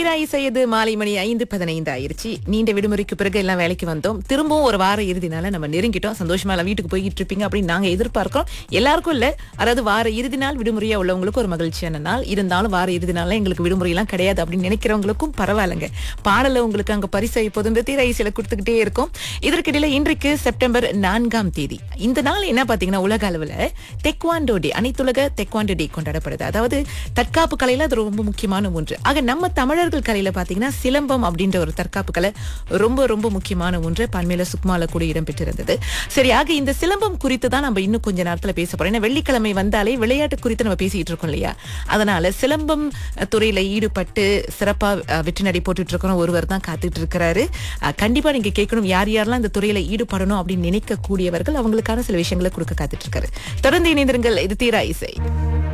தீரா இசையது மாலை மணி ஐந்து பதினைந்து ஆயிருச்சு நீண்ட விடுமுறைக்கு பிறகு எல்லாம் வேலைக்கு வந்தோம் திரும்பவும் ஒரு வார இறுதினால நம்ம நெருங்கிட்டோம் சந்தோஷமா எல்லாம் வீட்டுக்கு போய்கிட்டு இருப்பீங்க அப்படின்னு நாங்க எதிர்பார்க்கிறோம் எல்லாருக்கும் இல்ல அதாவது வார இறுதி நாள் விடுமுறையா உள்ளவங்களுக்கு ஒரு மகிழ்ச்சியான நாள் இருந்தாலும் வார இறுதி நாள்ல எங்களுக்கு விடுமுறை எல்லாம் கிடையாது அப்படின்னு நினைக்கிறவங்களுக்கும் பரவாயில்லைங்க பாடல உங்களுக்கு அங்க பரிசு இப்போது இந்த தீரா இசையில கொடுத்துக்கிட்டே இருக்கும் இதற்கிடையில இன்றைக்கு செப்டம்பர் நான்காம் தேதி இந்த நாள் என்ன பாத்தீங்கன்னா உலக அளவுல தெக்வாண்டோ டே அனைத்துலக தெக்வாண்டோ டே கொண்டாடப்படுது அதாவது தற்காப்பு கலையில அது ரொம்ப முக்கியமான ஒன்று ஆக நம்ம தமிழர்கள் கலையில பாத்தீங்கன்னா சிலம்பம் அப்படின்ற ஒரு தற்காப்பு கலை ரொம்ப ரொம்ப முக்கியமான ஒன்று பன்மேல சுக்மால கூட இடம்பெற்றிருந்தது சரி ஆக இந்த சிலம்பம் குறித்து தான் நம்ம இன்னும் கொஞ்ச நேரத்துல பேச போறோம் ஏன்னா வெள்ளிக்கிழமை வந்தாலே விளையாட்டு குறித்து நம்ம பேசிட்டு இருக்கோம் இல்லையா அதனால சிலம்பம் அஹ், துறையில ஈடுபட்டு சிறப்பா அஹ், வெற்றி நடை போட்டுட்டு இருக்கிற ஒருவர் தான் காத்துட்டு இருக்கிறாரு அஹ், கண்டிப்பா நீங்க கேட்கணும் யார் யாரெல்லாம் இந்த துறையில ஈடுபடணும் அப்படின்னு நினைக்க கூடியவர்கள் அவங்களுக்கான சில விஷயங்களை கொடுக்க காத்துட்டு இருக்காரு தொடர்ந்து இணைந்திருங்கள் இது தீரா இசை